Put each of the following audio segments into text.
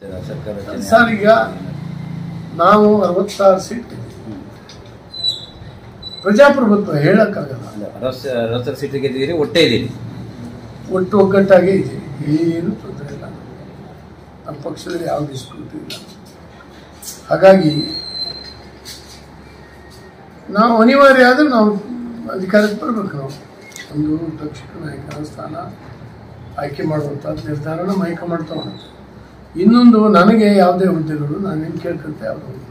ಸರ್ಕಾರ ರಚನೆ ಸರ್ ಈಗ ನಾವು ಅರವತ್ತಾರು ಸೀಟ್ ಇದ್ದೀವಿ. ಪ್ರಜಾಪ್ರಭುತ್ವ ಹೇಳಕ್ಕಾಗಲ್ಲ ಅಲ್ಲ, ಅರವತ್ತು ಅರವತ್ತರ ಸೀಟ್ ಗೆದ್ದಿದ್ದೀರಿ ಒಟ್ಟೇ ಇದ್ದೀರಿ ಒಟ್ಟು ಒಗ್ಗಟ್ಟಾಗೇ ಇದೆ ಏನು ತೊಂದರೆ ಇಲ್ಲ ನಮ್ಮ ಪಕ್ಷದಲ್ಲಿ ಯಾವ ಡಿಸ್ಪ್ಯೂಟ್ ಇಲ್ಲ ಹಾಗಾಗಿ ನಾವು ಅನಿವಾರ್ಯ ಆದರೆ ನಾವು ಅಧಿಕಾರಕ್ಕೆ ಬರಬೇಕು ನಾವು ಒಂದು ಪಕ್ಷ ನಾಯಕನ ಸ್ಥಾನ ಆಯ್ಕೆ ಮಾಡುವಂಥ ನಿರ್ಧಾರನ ಹೈಕಮಾಂಡ್ ತಗೊಳುತ್ತೆ ಇನ್ನೊಂದು ನನಗೆ ಯಾವುದೇ ಹುದ್ದೆಗಳು ನಾನೇನು ಕೇಳ್ಕೊಂತ ಯಾವುದೂ ಇಲ್ಲ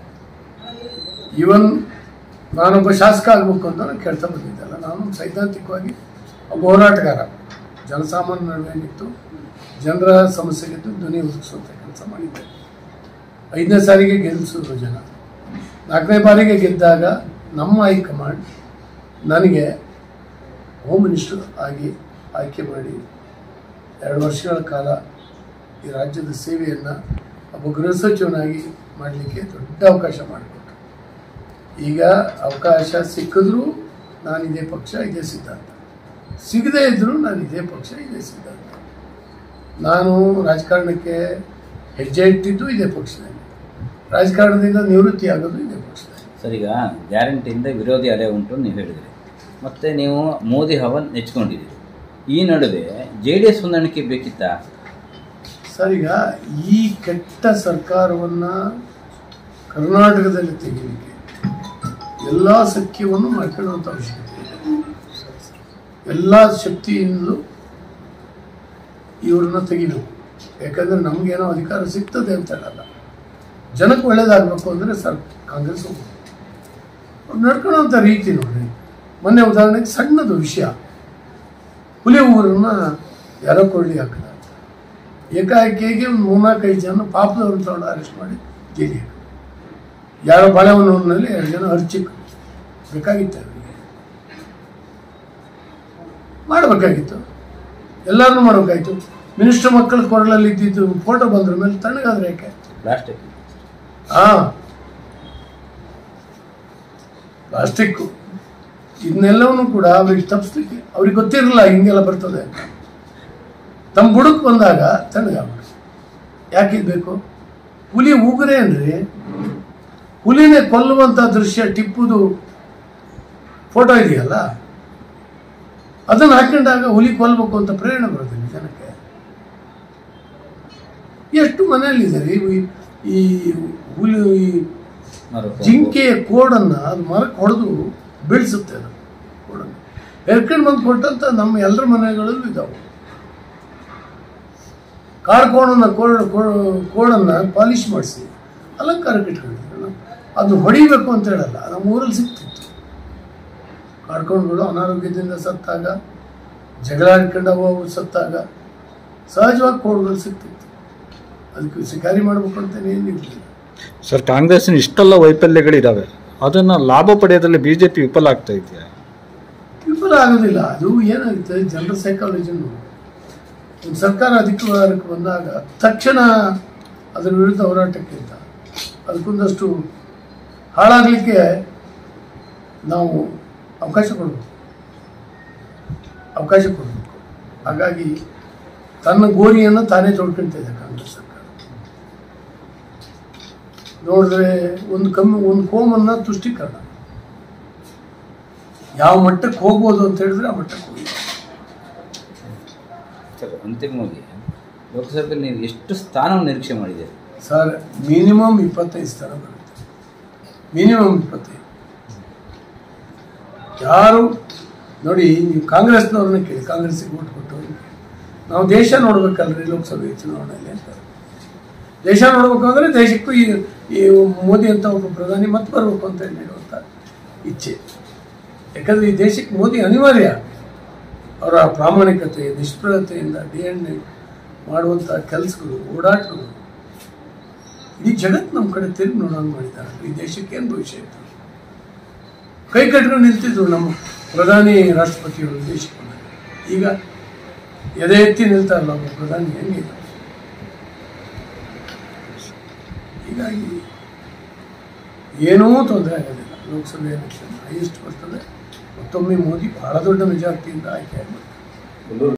ಇವನ್ ನಾನೊಬ್ಬ ಶಾಸಕ ಆಗಬೇಕು ಅಂತ ನಾನು ಕೇಳ್ತಾ ಬಂದಿದ್ದಲ್ಲ ನಾನು ಸೈದ್ಧಾಂತಿಕವಾಗಿ ಒಬ್ಬ ಹೋರಾಟಗಾರ ಜನಸಾಮಾನ್ಯ ನಡುವೆ ನಿಂತು ಜನರ ಸಮಸ್ಯೆಗೆ ಧ್ವನಿ ಒದಗಿಸುವಂಥ ಕೆಲಸ ಮಾಡಿದ್ದೆ ಐದನೇ ಸಾರಿಗೆ ಗೆಲ್ಲಿಸಿದ್ರು ಜನ ನಾಲ್ಕನೇ ಬಾರಿಗೆ ಗೆದ್ದಾಗ ನಮ್ಮ ಹೈಕಮಾಂಡ್ ನನಗೆ ಹೋಮ್ ಮಿನಿಸ್ಟರ್ ಆಗಿ ಆಯ್ಕೆ ಮಾಡಿ ಎರಡು ವರ್ಷಗಳ ಕಾಲ ಈ ರಾಜ್ಯದ ಸೇವೆಯನ್ನು ಒಬ್ಬ ಗೃಹ ಸಚಿವನಾಗಿ ಮಾಡಲಿಕ್ಕೆ ದೊಡ್ಡ ಅವಕಾಶ ಮಾಡಿಕೊಟ್ರು ಈಗ ಅವಕಾಶ ಸಿಕ್ಕಿದ್ರೂ ನಾನು ಇದೇ ಪಕ್ಷ ಇದೇ ಸಿದ್ಧಾಂತ ಸಿಗದೇ ಇದ್ದರೂ ನಾನು ಇದೇ ಪಕ್ಷ ಇದೇ ಸಿದ್ಧಾಂತ ನಾನು ರಾಜಕಾರಣಕ್ಕೆ ಹೆಜ್ಜೆ ಇಟ್ಟಿದ್ದು ಇದೇ ಪಕ್ಷದಲ್ಲಿ ರಾಜಕಾರಣದಿಂದ ನಿವೃತ್ತಿ ಆಗೋದು ಇದೇ ಪಕ್ಷದಲ್ಲಿ ಸರ್ ಈಗ ಗ್ಯಾರಂಟಿಯಿಂದ ವಿರೋಧಿ ಅಲೆ ಉಂಟು ಅಂತ ನೀವು ಹೇಳಿದ್ರಿ ಮತ್ತೆ ನೀವು ಮೋದಿ ಹವನ್ ನೆಚ್ಕೊಂಡಿದ್ದೀರಿ ಈ ನಡುವೆ ಜೆ ಡಿ ಎಸ್ ಹೊಂದಾಣಿಕೆ ಬೇಕಿತ್ತಾ ಸರ್ ಈಗ ಈ ಕೆಟ್ಟ ಸರ್ಕಾರವನ್ನು ಕರ್ನಾಟಕದಲ್ಲಿ ತೆಗೀಲಿಕ್ಕೆ ಎಲ್ಲ ಸಖ್ಯವನ್ನು ಮಾಡ್ಕೊಳ್ಳುವಂಥ ಅವಶ್ಯಕತೆ ಇದೆ ಎಲ್ಲ ಶಕ್ತಿಯಿಂದಲೂ ಇವ್ರನ್ನ ತೆಗಿಬೇಕು ಯಾಕಂದರೆ ನಮಗೇನೋ ಅಧಿಕಾರ ಸಿಗ್ತದೆ ಅಂತ ಹೇಳಲ್ಲ ಜನಕ್ಕೆ ಒಳ್ಳೇದಾಗಬೇಕು ಅಂದರೆ ಸರ್ ಕಾಂಗ್ರೆಸ್ ಹೋಗ್ಬೇಕು ಅವ್ರು ನಡ್ಕೊಳ್ಳೋಂಥ ರೀತಿ ನೋಡ್ರಿ ಮೊನ್ನೆ ಉದಾಹರಣೆಗೆ ಸಣ್ಣದು ವಿಷಯ ಹುಲಿ ಊರನ್ನ ಯಾರೋ ಕೊಳ್ಳಿ ಹಾಕಿದ ಏಕಾಏಕಿಯಾಗಿ ಒಂದು ಮೂರ್ನಾಲ್ಕೈದು ಜನ ಪಾಪದವ್ರನ್ನ ತಗೊಂಡು ಅರೆಸ್ಟ್ ಮಾಡಿ ಜೈಲಿಗೆ ಹಾಕಿದ್ರು. ಯಾರೋ ಬಾಳೆಹೊನ್ನೂರಿನಲ್ಲಿ ಎರಡು ಜನ ಅರ್ಚಿಕ್ ಬೇಕಾಗಿತ್ತು ಅವರಿಗೆ ಮಾಡಬೇಕಾಗಿತ್ತು ಎಲ್ಲರನ್ನೂ ಮಾಡಬೇಕಾಯ್ತು ಮಿನಿಸ್ಟರ್ ಮಕ್ಕಳ ಕೊರಳಲ್ಲಿ ಇದ್ದಿದ್ದು ಫೋಟೋ ಬಂದ್ರ ಮೇಲೆ ತಣ್ಣಗಾದ್ರೆ ಯಾಕೆ ಪ್ಲಾಸ್ಟಿಕ್ ಹಾ ಪ್ಲಾಸ್ಟಿಕ್ಕು ಇದನ್ನೆಲ್ಲವನ್ನೂ ಕೂಡ ಅವ್ರಿಗೆ ತಪ್ಪಿಸ್ಲಿಕ್ಕೆ ಅವ್ರಿಗೆ ಗೊತ್ತಿರಲಿಲ್ಲ ಹಿಂಗೆಲ್ಲ ಬರ್ತದೆ ಅಂತ ತಮ್ಮ ಬುಡಕ್ಕೆ ಬಂದಾಗ ತಣ್ಣಗಾಗ್ಬಿಟ್ಟು ಯಾಕೆ ಇದು ಬೇಕು ಹುಲಿ ಉಗುರೆ ಅನ್ರಿ ಹುಲಿನೇ ಕೊಲ್ಲುವಂಥ ದೃಶ್ಯ ಟಿಪ್ಪುದು ಫೋಟೋ ಇದೆಯಲ್ಲ ಅದನ್ನು ಹಾಕೊಂಡಾಗ ಹುಲಿ ಕೊಲ್ಲಬೇಕು ಅಂತ ಪ್ರೇರಣೆ ಬರೋದಿಲ್ಲ ಜನಕ್ಕೆ ಎಷ್ಟು ಮನೆಯಲ್ಲಿದ್ದಾರೆ ಈ- ಈ ಹುಲಿ ಈ ಜಿಂಕೆಯ ಕೋಡನ್ನು ಅದು ಮರಕ್ಕೆ ಹೊಡೆದು ಬೀಳಿಸುತ್ತೆ ಅದು ಕೋಡನ್ನು ಎರ್ಕೊಂಡು ಬಂದು ಕೊಟ್ಟಂತ ನಮ್ಮ ಎಲ್ಲರ ಮನೆಗಳಲ್ಲೂ ಇದ್ದಾವೆ ಕಾರ್ಕೋಣನ ಕೋಡ್ ಕೋಡನ್ನು ಪಾಲಿಷ್ ಮಾಡಿಸಿ ಅಲಂಕಾರಕ್ಕೆ ಇಟ್ಕೊಂಡಿದ್ರು ಅದು ಹೊಡಿಬೇಕು ಅಂತ ಹೇಳಲ್ಲ ನಮ್ಮ ಊರಲ್ಲಿ ಸಿಕ್ತಿತ್ತು ಕಾರ್ಕೊಂಡ್ಗಳು ಅನಾರೋಗ್ಯದಿಂದ ಸತ್ತಾಗ ಜಗಳ ಆಡ್ಕೊಂಡು ಅವು ಅವು ಸತ್ತಾಗ ಸಹಜವಾಗಿ ಕೋಡ್ಗಳು ಸಿಕ್ತಿತ್ತು ಅದಕ್ಕೆ ಶಿಕಾರಿ ಮಾಡ್ಬೇಕು ಅಂತ ಏನಿರಲಿಲ್ಲ ಸರ್ ಕಾಂಗ್ರೆಸ್ಸಿನ ಇಷ್ಟೆಲ್ಲ ವೈಫಲ್ಯಗಳಿದಾವೆ ಅದನ್ನ ಲಾಭ ಪಡೆಯೋದ್ರಲ್ಲಿ ಬಿಜೆಪಿ ವಿಫಲ ಆಗ್ತಾ ಇದೆಯಾ ವಿಫಲ ಆಗೋದಿಲ್ಲ ಅದು ಏನಾಗುತ್ತೆ ಜನರ ಸೈಕಾಲಜಿನು ಒಂದು ಸರ್ಕಾರ ಅಧಿಕಾರಕ್ಕೆ ಬಂದಾಗ ತಕ್ಷಣ ಅದರ ವಿರುದ್ಧ ಹೋರಾಟಕ್ಕಿಂತ ಅದಕ್ಕೊಂದಷ್ಟು ಹಾಳಾಗಲಿಕ್ಕೆ ನಾವು ಅವಕಾಶ ಕೊಡಬೇಕು ಅವಕಾಶ ಕೊಡಬೇಕು ಹಾಗಾಗಿ ತನ್ನ ಗೋರಿಯನ್ನು ತಾನೇ ತೊಡ್ಕೊಳ್ತಾ ಇದೆ ಕಾಂಗ್ರೆಸ್ ಸರ್ಕಾರ ನೋಡಿದ್ರೆ ಒಂದು ಕಮ್ಮಿ ಒಂದು ಕೋಮನ್ನ ತುಷ್ಟೀಕರಣ ಯಾವ ಮಟ್ಟಕ್ಕೆ ಹೋಗ್ಬೋದು ಅಂತ ಹೇಳಿದ್ರೆ ಆ ಮಟ್ಟಕ್ಕೆ ಹೋಗಿ ಸರ್ ಅಂತಿಮವಾಗಿ ಲೋಕಸಭೆಯಲ್ಲಿ ನೀವು ಎಷ್ಟು ಸ್ಥಾನವನ್ನು ನಿರೀಕ್ಷೆ ಮಾಡಿದ್ದೀರಿ ಸರ್ ಮಿನಿಮಮ್ ಇಪ್ಪತ್ತೈದು ಸ್ಥಾನ ಬರುತ್ತೆ ಮಿನಿಮಮ್ ಇಪ್ಪತ್ತೈದು ಯಾರು ನೋಡಿ ನೀವು ಕಾಂಗ್ರೆಸ್ನವ್ರನ್ನ ಕೇಳಿ ಕಾಂಗ್ರೆಸ್ಸಿಗೆ ಓಟ್ ಕೊಟ್ಟವ್ರನ್ನ ಕೇಳಿ ನಾವು ದೇಶ ನೋಡ್ಬೇಕಲ್ರಿ ಲೋಕಸಭೆ ಚುನಾವಣೆಯಲ್ಲಿ ಅಂತ ದೇಶ ನೋಡ್ಬೇಕು ಅಂದರೆ ದೇಶಕ್ಕೂ ಈ ಈ ಮೋದಿ ಅಂತ ಒಬ್ಬ ಪ್ರಧಾನಿ ಮತ್ತೆ ಬರಬೇಕು ಅಂತ ಹೇಳುವಂಥ ಇಚ್ಛೆ ಯಾಕಂದರೆ ಈ ದೇಶಕ್ಕೆ ಮೋದಿ ಅನಿವಾರ್ಯ ಅವರ ಪ್ರಾಮಾಣಿಕತೆ ನಿಷ್ಪ್ರಯತೆಯಿಂದ ಡಿ ಎನ್ ಎ ಮಾಡುವಂಥ ಕೆಲಸಗಳು ಓಡಾಟಗಳು ಇಡೀ ಜಗತ್ತು ನಮ್ಮ ಕಡೆ ತಿರುಗಿ ನೋಡೋಂಗೆ ಮಾಡಿದ್ದಾರೆ ಈ ದೇಶಕ್ಕೆ ಏನು ಭವಿಷ್ಯ ಇತ್ತು ಕೈ ಕಟ್ಕೊಂಡು ನಿಲ್ತಿದ್ರು ನಮ್ಮ ಪ್ರಧಾನಿ ರಾಷ್ಟ್ರಪತಿಗಳು ದೇಶಕ್ಕೆ ಬಂದಾಗ. ಈಗ ಎದೆ ಎತ್ತಿ ನಿಲ್ತಾರಲ್ಲ ಒಬ್ಬ ಪ್ರಧಾನಿ ಹೆಂಗೆ ಹೀಗಾಗಿ ಏನೂ ತೊಂದರೆ ಆಗೋದಿಲ್ಲ ಲೋಕಸಭೆ ಎಲೆಕ್ಷನ್ ಹೈಯೆಸ್ಟ್ ಬರ್ತದೆ ಮತ್ತೊಮ್ಮೆ ಮೋದಿ ಬಹಳ ದೊಡ್ಡ ಮೆಜಾರಿಟಿಯಿಂದ ಆಯ್ಕೆ ಆಗ್ಬೇಕು